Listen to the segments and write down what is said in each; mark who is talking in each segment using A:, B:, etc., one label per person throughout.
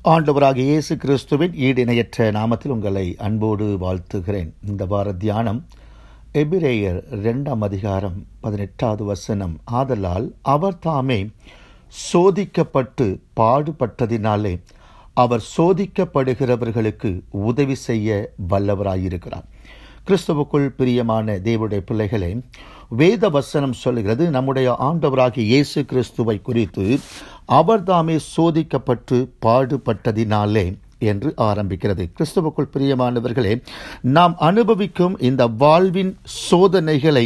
A: ஆண்டவராக இயேசு கிறிஸ்துவின் ஈடிணையற்ற நாமத்தில் உங்களை அன்போடு வாழ்த்துகிறேன் இந்த வார தியானம் எபிரேயர் இரண்டாம் அதிகாரம் பதினெட்டாவது வசனம் ஆதலால் அவர் தாமே சோதிக்கப்பட்டு பாடுபட்டதினாலே அவர் சோதிக்கப்படுகிறவர்களுக்கு உதவி செய்ய வல்லவராயிருக்கிறார் கிறிஸ்துவுக்குள் பிரியமான தேவனுடைய பிள்ளைகளே வேத வசனம் சொல்கிறது நம்முடைய ஆண்டவராகிய இயேசு கிறிஸ்துவை குறித்து அவர்தாமே சோதிக்கப்பட்டு பாடுபட்டதினாலே என்று ஆரம்பிக்கிறது கிறிஸ்துவுக்குள் பிரியமானவர்களே நாம் அனுபவிக்கும் இந்த வாழ்வின் சோதனைகளை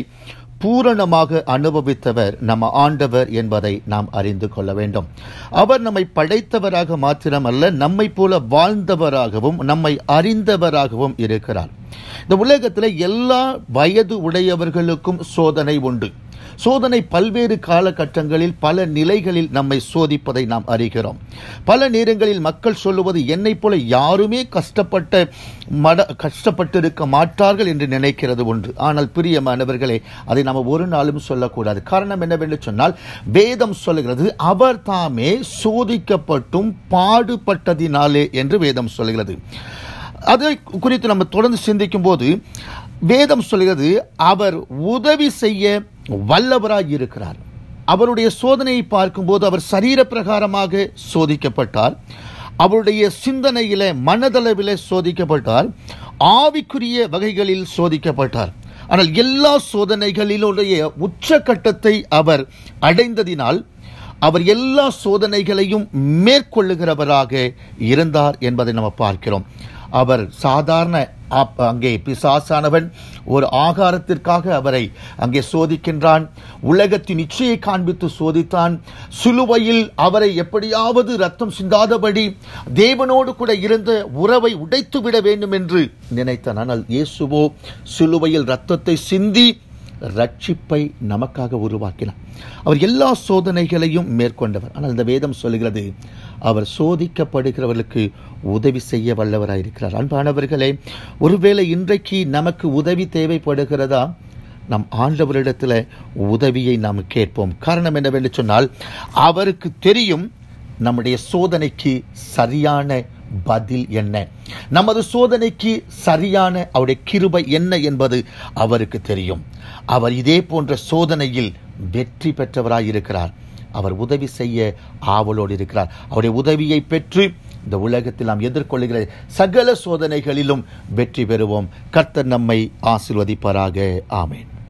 A: பூரணமாக அனுபவித்தவர் நம்ம ஆண்டவர் என்பதை நாம் அறிந்து கொள்ள வேண்டும் அவர் நம்மை படைத்தவராக மாத்திரமல்ல நம்மை போல வாழ்ந்தவராகவும் நம்மை அறிந்தவராகவும் இருக்கிறார் இந்த உலகத்தில் எல்லா வயது உடையவர்களுக்கும் சோதனை உண்டு சோதனை பல்வேறு காலகட்டங்களில் பல நிலைகளில் நம்மை சோதிப்பதை நாம் அறிகிறோம் பல நேரங்களில் மக்கள் சொல்லுவது என்னைப் போல யாருமே கஷ்டப்பட்ட மட கஷ்டப்பட்டிருக்க மாட்டார்கள் என்று நினைக்கிறது உண்டு ஆனால் பிரியமானவர்களே அதை நாம் ஒரு நாளும் சொல்லக்கூடாது காரணம் என்னவென்று சொன்னால் வேதம் சொல்லுகிறது அவர் தாமே சோதிக்கப்பட்டும் பாடுபட்டதினாலே என்று வேதம் சொல்கிறது அதை குறித்து நம்ம தொடர்ந்து சிந்திக்கும் போது வேதம் சொல்கிறது அவர் உதவி செய்ய வல்லவராய் இருக்கிறார் அவருடைய சோதனையை பார்க்கும்போது அவர் சரீர பிரகாரமாக சோதிக்கப்பட்டார் அவருடைய சிந்தனையில மனதளவில் சோதிக்கப்பட்டார் ஆவிக்குரிய வகைகளில் சோதிக்கப்பட்டார் ஆனால் எல்லா சோதனைகளிலுடைய உச்சக்கட்டத்தை அவர் அடைந்ததினால் அவர் எல்லா சோதனைகளையும் மேற்கொள்ளுகிறவராக இருந்தார் என்பதை நம்ம பார்க்கிறோம் அவர் சாதாரண அங்கே பிசாசானவன் ஒரு ஆகாரத்திற்காக அவரை அங்கே சோதிக்கின்றான் உலகத்தின் இச்சையை காண்பித்து சோதித்தான் சிலுவையில் அவரை எப்படியாவது ரத்தம் சிந்தாதபடி தேவனோடு கூட இருந்த உறவை உடைத்து விட வேண்டும் என்று நினைத்தான் ஆனால் இயேசுவோ சிலுவையில் ரத்தத்தை சிந்தி ரட்சிப்பை நமக்காக உருவாக்கினார் அவர் எல்லா சோதனைகளையும் மேற்கொண்டவர் ஆனால் இந்த வேதம் சொல்லுகிறது அவர் சோதிக்கப்படுகிறவர்களுக்கு உதவி செய்ய வல்லவராயிருக்கிறார் அன்பானவர்களே ஒருவேளை இன்றைக்கு நமக்கு உதவி தேவைப்படுகிறதா நம் ஆண்டவரிடத்தில் உதவியை நாம் கேட்போம் காரணம் என்னவென்று சொன்னால் அவருக்கு தெரியும் நம்முடைய சோதனைக்கு சரியான பதில் என்ன நமது சோதனைக்கு சரியான அவருடைய கிருபை என்ன என்பது அவருக்கு தெரியும் அவர் இதே போன்ற சோதனையில் வெற்றி பெற்றவராய் இருக்கிறார் அவர் உதவி செய்ய ஆவலோடு இருக்கிறார் அவருடைய உதவியை பெற்று இந்த உலகத்தில் நாம் எதிர்கொள்ளுகிற சகல சோதனைகளிலும் வெற்றி பெறுவோம் கர்த்தர் நம்மை ஆசிர்வதிப்பாராக ஆமேன்